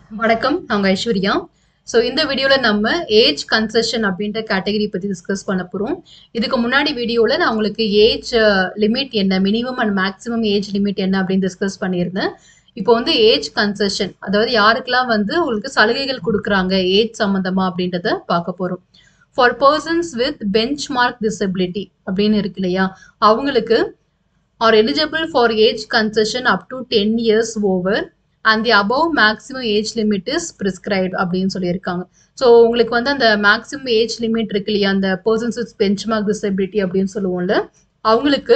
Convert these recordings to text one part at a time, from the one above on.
வணக்கம் நாங்க ஐஸ்வர்யா ஸோ இந்த வீடியோவில் நம்ம ஏஜ் கன்செஷன் அப்படின்ற கேட்டகரி பற்றி டிஸ்கஸ் பண்ண போகிறோம் இதுக்கு முன்னாடி வீடியோவில் நான் உங்களுக்கு ஏஜ் லிமிட் என்ன minimum and maximum age limit என்ன அப்படின்னு டிஸ்கஸ் பண்ணியிருந்தேன் இப்போ வந்து ஏஜ் கன்செஷன் அதாவது யாருக்கெல்லாம் வந்து உங்களுக்கு சலுகைகள் கொடுக்குறாங்க ஏஜ் சம்மந்தமா அப்படின்றத பார்க்க போகிறோம் for persons with benchmark disability அப்படின்னு இருக்கு இல்லையா அவங்களுக்கு are eligible for age concession up to ten years over and the above maximum age limit is prescribe அப்படின்னு சொல்லியிருக்காங்க ஸோ உங்களுக்கு வந்து அந்த மேக்ஸிமம் ஏஜ் லிமிட் இருக்கு இல்லையா அந்த persons with benchmark disability அப்படின்னு சொல்லுவோம்ல அவங்களுக்கு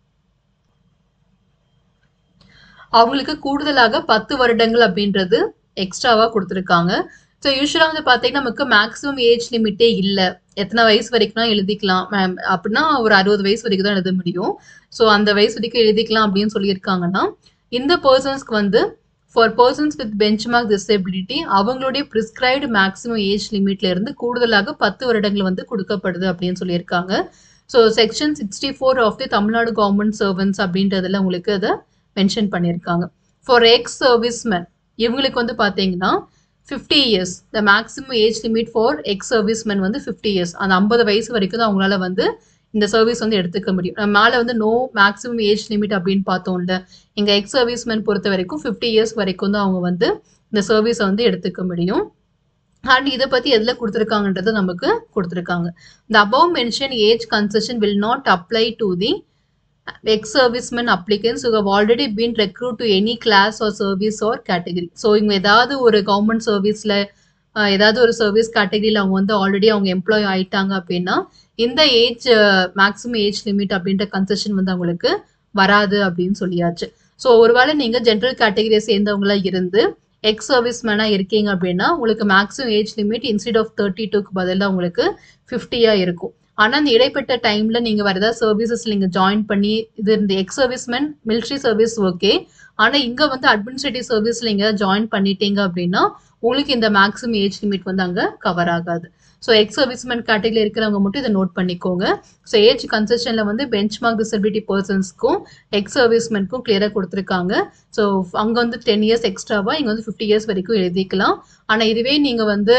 அவங்களுக்கு கூடுதலாக பத்து வருடங்கள் அப்படின்றது எக்ஸ்ட்ராவாக கொடுத்துருக்காங்க ஸோ யூஸ்வலாக வந்து பார்த்தீங்கன்னா நமக்கு மேக்ஸிமம் ஏஜ் லிமிட்டே இல்லை எத்தனை வயசு வரைக்கும் எழுதிக்கலாம் மேம் அப்படின்னா ஒரு அறுபது வயசு வரைக்கும் தான் எழுத முடியும் ஸோ அந்த வயசு வரைக்கும் எழுதிக்கலாம் அப்படின்னு சொல்லியிருக்காங்கன்னா இந்த பர்சன்ஸ்க்கு வந்து for persons with benchmark disability அவங்களுடைய ப்ரிஸ்கிரைப்டு மேக்ஸிமம் ஏஜ் லிமிட்ல இருந்து கூடுதலாக பத்து வருடங்கள் வந்து கொடுக்கப்படுது அப்படின்னு சொல்லியிருக்காங்க so section sixty four of the Tamil Nadu government servants அப்படின்றதுல உங்களுக்கு அதை மென்ஷன் பண்ணியிருக்காங்க ஃபார் எக்ஸ் சர்வீஸ்மேன் இவங்களுக்கு வந்து பார்த்தீங்கன்னா fifty years the maximum age limit for ex serviceman வந்து ஃபிஃப்டி இயர்ஸ் அந்த ஐம்பது வயசு வரைக்கும் தான் அவங்களால வந்து இந்த சர்வீஸ் வந்து எடுத்துக்க முடியும் நம்ம மேலே வந்து நோ மேக்ஸிமம் ஏஜ் லிமிட் அப்படின்னு பார்த்தோம்ல இங்கே எக்ஸ் சர்வீஸ்மேன் பொறுத்த வரைக்கும் ஃபிஃப்டி இயர்ஸ் வரைக்கும் தான் அவங்க வந்து இந்த சர்வீஸை வந்து எடுத்துக்க முடியும் அண்ட் இதை பற்றி எதில் கொடுத்துருக்காங்கன்றது நமக்கு கொடுத்துருக்காங்க இந்த above mention age concession will not apply to the ex servicemen applicants have already been recruit to any class or service or category so இவங்க ஏதாவது ஒரு கவர்மெண்ட் சர்வீஸில் ஏதாவது ஒரு சர்வீஸ் கேட்டகரியில் அவங்க வந்து ஆல்ரெடி அவங்க எம்ப்ளாய் ஆயிட்டாங்க அப்படின்னா இந்த ஏஜ் மேக்ஸிமம் ஏஜ் லிமிட் அப்படின்ற கன்செஷன் வந்து அவங்களுக்கு வராது அப்படின்னு சொல்லியாச்சு ஸோ ஒருவேளை நீங்கள் ஜென்ரல் கேட்டகரியை சேர்ந்தவங்களா இருந்து எக்ஸ் சர்வீஸ் மேனாக இருக்கீங்க அப்படின்னா உங்களுக்கு maximum age limit instead of thirty டூக்கு பதிலாக உங்களுக்கு ஃபிஃப்டியாக இருக்கும் ஆனால் அந்த இடைப்பட்ட டைமில் நீங்கள் வேறு ஏதாவது சர்வீசஸ் நீங்கள் ஜாயின் பண்ணி இது இந்த ex serviceman military service okay ஆனால் இங்கே வந்து அட்மினிஸ்ட்ரேட்டிவ் சர்வீஸில் நீங்கள் ஜாயின் பண்ணிட்டீங்க அப்படின்னா உங்களுக்கு இந்த மேக்ஸிமம் ஏஜ் லிமிட் வந்து அங்கே கவர் ஆகாது ஸோ எக்ஸ் சர்வீஸ்மேன் கேட்டகரியில் இருக்கிறவங்க மட்டும் இதை நோட் பண்ணிக்கோங்க ஸோ ஏஜ் கன்செஷனில் வந்து பெஞ்ச் மார்க் டிசபிலிட்டி பர்சன்ஸ்க்கும் எக்ஸ் சர்வீஸ்மேனுக்கும் கிளியராக கொடுத்துருக்காங்க ஸோ அங்கே வந்து டென் இயர்ஸ் எக்ஸ்ட்ராவாக இங்கே வந்து ஃபிஃப்டி இயர்ஸ் வரைக்கும் எழுதிக்கலாம் ஆனால் இதுவே நீங்கள் வந்து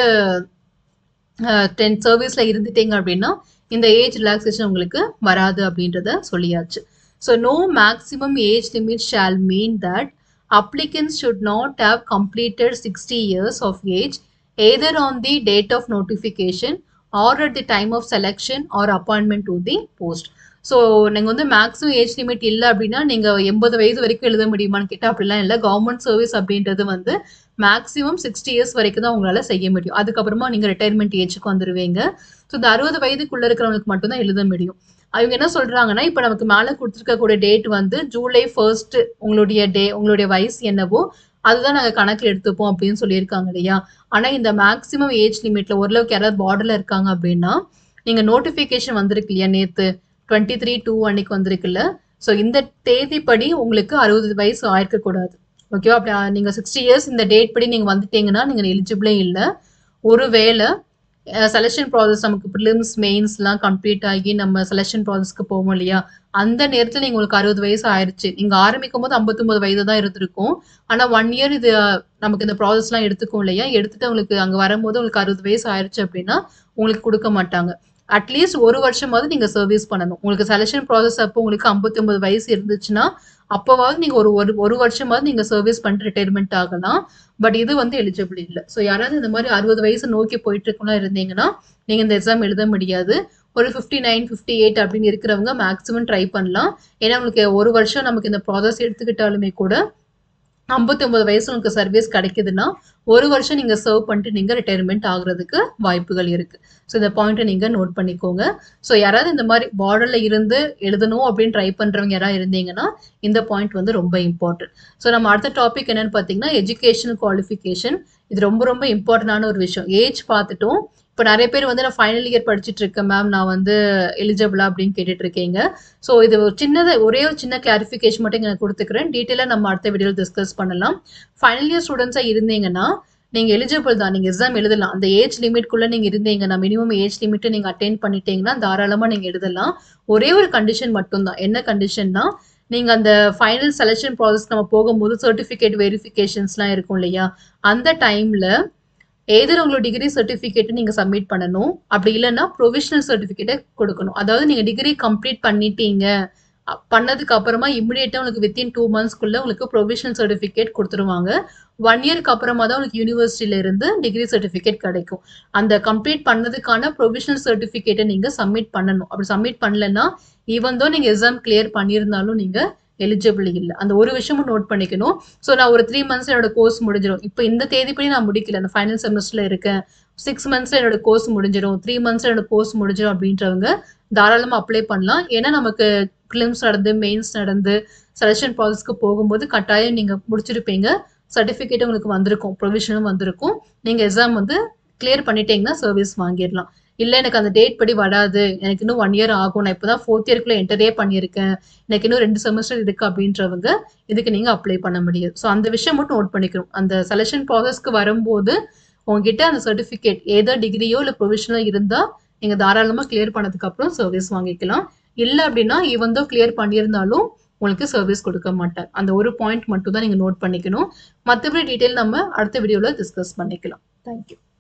டென் சர்வீஸில் இருந்துட்டீங்க அப்படின்னா இந்த ஏஜ் ரிலாக்ஸேஷன் உங்களுக்கு வராது அப்படின்றத சொல்லியாச்சு so no maximum age limit shall mean that applicants should not have completed 60 years of age either on the date of notification or at the time of selection or appointment to the post. So நீங்கள் வந்து maximum age limit இல்லை அப்படின்னா நீங்கள் எண்பது வயசு வரைக்கும் எழுத முடியுமான்னு கேட்டால் அப்படிலாம் இல்லை கவர்மெண்ட் சர்வீஸ் அப்படின்றது வந்து மேக்ஸிமம் சிக்ஸ்டி இயர்ஸ் வரைக்கும் தான் உங்களால் செய்ய முடியும் அதுக்கப்புறமா நீங்கள் ரிட்டையர்மெண்ட் ஏஜுக்கு வந்துடுவீங்க ஸோ இந்த அறுபது வயதுக்குள்ளே இருக்கிறவங்களுக்கு மட்டும்தான் எழுத முடியும் அவங்க என்ன சொல்றாங்கன்னா இப்போ நமக்கு மேலே கொடுத்துருக்கக்கூடிய டேட் வந்து ஜூலை ஃபர்ஸ்ட் உங்களுடைய டே உங்களுடைய வயசு என்னவோ அதுதான் நாங்கள் கணக்கில் எடுத்துப்போம் அப்படின்னு சொல்லியிருக்காங்க இல்லையா ஆனால் இந்த மேக்ஸிமம் ஏஜ் லிமிட்ல ஓரளவுக்கு யாராவது பார்டர்ல இருக்காங்க அப்படின்னா நீங்க நோட்டிஃபிகேஷன் வந்திருக்கு இல்லையா நேற்று டுவெண்ட்டி த்ரீ டூ அன்னைக்கு வந்திருக்குல்ல ஸோ இந்த தேதிப்படி உங்களுக்கு அறுபது வயசு ஆயிருக்க கூடாது ஓகேவா அப்படி நீங்க சிக்ஸ்டி இயர்ஸ் இந்த டேட் படி நீங்க வந்துட்டீங்கன்னா நீங்க எலிஜிபிளே இல்லை ஒருவேளை செலெக்ஷன் ப்ராசஸ் நமக்கு ப்ரிலிம்ஸ் மெயின்ஸ்லாம் கம்ப்ளீட் ஆகி நம்ம செலெக்ஷன் ப்ராசஸ்க்கு போவோம் இல்லையா அந்த நேரத்தில் நீங்கள் உங்களுக்கு அறுபது வயசு ஆயிடுச்சு நீங்கள் ஆரம்பிக்கும் போது ஐம்பத்தொம்பது வயது தான் இருந்திருக்கும் ஆனால் ஒன் இயர் இது நமக்கு இந்த ப்ராசஸ்லாம் எடுத்துக்கும் இல்லையா எடுத்துட்டு உங்களுக்கு அங்கே வரும்போது உங்களுக்கு அறுபது வயசு ஆயிடுச்சு அப்படின்னா உங்களுக்கு கொடுக்க மாட்டாங்க அட்லீஸ்ட் ஒரு வருஷமாவது நீங்கள் சர்வீஸ் பண்ணணும் உங்களுக்கு செலெக்ஷன் ப்ராசஸ் அப்போ உங்களுக்கு ஐம்பத்தி ஒன்பது வயசு இருந்துச்சுன்னா அப்போவாவது நீங்கள் ஒரு ஒரு ஒரு வருஷமாவது நீங்கள் சர்வீஸ் பண்ணிட்டு ரிட்டையர்மெண்ட் ஆகலாம் பட் இது வந்து எலிஜிபிள் இல்லை ஸோ யாராவது இந்த மாதிரி அறுபது வயசு நோக்கி போயிட்டு இருக்கணும் இருந்தீங்கன்னா நீங்கள் இந்த எக்ஸாம் எழுத முடியாது ஒரு ஃபிஃப்டி நைன் ஃபிஃப்டி எயிட் அப்படின்னு இருக்கிறவங்க மேக்ஸிமம் ட்ரை பண்ணலாம் ஏன்னா உங்களுக்கு ஒரு வருஷம் நமக்கு இந்த ப்ராசஸ் எடுத்துக்கிட்டாலுமே கூட ஐம்பத்தி ஒன்பது வயசு உங்களுக்கு சர்வீஸ் கிடைக்குதுன்னா ஒரு வருஷம் நீங்கள் சர்வ் பண்ணிட்டு நீங்கள் ரிட்டையர்மெண்ட் ஆகுறதுக்கு வாய்ப்புகள் இருக்குது ஸோ இந்த பாயிண்ட்டை நீங்கள் நோட் பண்ணிக்கோங்க ஸோ யாராவது இந்த மாதிரி பார்டரில் இருந்து எழுதணும் அப்படின்னு ட்ரை பண்ணுறவங்க யாராவது இருந்தீங்கன்னா இந்த பாயிண்ட் வந்து ரொம்ப இம்பார்ட்டன்ட் ஸோ நம்ம அடுத்த டாபிக் என்னன்னு பார்த்தீங்கன்னா எஜுகேஷன் குவாலிஃபிகேஷன் இது ரொம்ப ரொம்ப இம்பார்ட்டண்டான ஒரு விஷயம் ஏஜ் பார்த்துட்டோம் இப்போ நிறைய பேர் வந்து நான் ஃபைனல் இயர் படிச்சுட்டு இருக்கேன் மேம் நான் வந்து எலிஜிபிளா அப்படின்னு கேட்டுட்டு இருக்கீங்க ஸோ இது ஒரு சின்னதை ஒரே ஒரு சின்ன கிளாரிஃபிகேஷன் மட்டும் இங்கே நான் கொடுத்துக்கிறேன் டீட்டெயிலாக நம்ம அடுத்த வீடியோவில் டிஸ்கஸ் பண்ணலாம் ஃபைனல் இயர் ஸ்டூடெண்ட்ஸாக இருந்தீங்கன்னா நீங்கள் எலிஜிபிள் தான் நீங்கள் எக்ஸாம் எழுதலாம் அந்த ஏஜ் லிமிட்குள்ளே நீங்கள் இருந்தீங்கன்னா மினிமம் ஏஜ் லிமிட்டை நீங்கள் அட்டைன் பண்ணிட்டீங்கன்னா தாராளமாக நீங்கள் எழுதலாம் ஒரே ஒரு கண்டிஷன் மட்டும்தான் என்ன கண்டிஷன்னா நீங்க அந்த ஃபைனல் செலக்ஷன் ப்ராசஸ் நம்ம போகும்போது சர்டிஃபிகேட் வெரிஃபிகேஷன்ஸ்லாம் இருக்கும் இல்லையா அந்த டைம்ல ஏதர் உங்களோட டிகிரி சர்டிஃபிகேட் நீங்க சப்மிட் பண்ணணும் அப்படி இல்லைன்னா ப்ரொவிஷனல் சர்டிஃபிகேட்டை கொடுக்கணும் அதாவது நீங்க டிகிரி கம்ப்ளீட் பண்ணிட்டீங்க அ- பண்ணதுக்கு அப்புறமா இமிடியேட்டா உங்களுக்கு வித்தின் டூ மந்த்ஸ்க்குள்ள உங்களுக்கு ப்ரொவிஷனல் சர்டிஃபிகேட் கொடுத்துருவாங்க ஒன் இயர்க்கு அப்புறமா தான் உங்களுக்கு யூனிவர்சிட்டியில இருந்து டிகிரி சர்டிஃபிகேட் கிடைக்கும் அந்த கம்ப்ளீட் பண்ணதுக்கான ப்ரொவிஷனல் சர்டிஃபிகேட்டை நீங்க சப்மிட் பண்ணணும் அப்படி சப்மிட் பண்ணலன்னா ஈவன் தோ நீங்க எக்ஸாம் கிளியர் பண்ணியிருந்தாலும் நீங்க எலிஜிபிள் இல்லை அந்த ஒரு விஷயமும் நோட் பண்ணிக்கணும் ஸோ நான் ஒரு த்ரீ மந்த்ஸ் என்னோட கோர்ஸ் முடிஞ்சிடும் இப்போ இந்த தேதிப்படி நான் முடிக்கல நான் ஃபைனல் செமஸ்டர்ல இருக்கேன் சிக்ஸ் மந்த்ஸ்ல என்னோட கோர்ஸ் முடிஞ்சிடும் த்ரீ மந்த்ஸ்ல என்னோட கோர்ஸ் முடிஞ்சிடும் அப்படின்றவங்க தாராளமாக அப்ளை பண்ணலாம் ஏன்னா நமக்கு ஃபிலிம்ஸ் நடந்து மெயின்ஸ் நடந்து செலெக்ஷன் ப்ராசஸ்க்கு போகும்போது கட்டாயம் நீங்க முடிச்சிருப்பீங்க சர்டிஃபிகேட் உங்களுக்கு வந்திருக்கும் ப்ரொவிஷனும் வந்திருக்கும் நீங்க எக்ஸாம் வந்து கிளியர் பண்ணிட்டீங்கன்னா சர்வீஸ் வாங்கிடலாம் இல்லை எனக்கு அந்த டேட் படி வராது எனக்கு இன்னும் ஒன் இயர் ஆகும் நான் இப்போதான் ஃபோர்த் இயர்க்குள்ள என்டரே பண்ணியிருக்கேன் எனக்கு இன்னும் ரெண்டு செமஸ்டர் இருக்கு அப்படின்றவங்க இதுக்கு நீங்க அப்ளை பண்ண முடியாது ஸோ அந்த விஷயம் மட்டும் நோட் பண்ணிக்கணும் அந்த செலெக்ஷன் ப்ராசஸ்க்கு வரும்போது உங்ககிட்ட அந்த சர்டிஃபிகேட் ஏதோ டிகிரியோ இல்லை ப்ரொவிஷனோ இருந்தா நீங்க தாராளமா கிளியர் பண்ணதுக்கு அப்புறம் சர்வீஸ் வாங்கிக்கலாம் இல்லை அப்படின்னா ஈவன் தான் கிளியர் பண்ணியிருந்தாலும் உங்களுக்கு சர்வீஸ் கொடுக்க மாட்டார் அந்த ஒரு பாயிண்ட் மட்டும் தான் நீங்க நோட் பண்ணிக்கணும் மற்றபடி டீட்டெயில் நம்ம அடுத்த வீடியோவில் டிஸ்கஸ் பண்ணிக்கலாம் தேங்க்யூ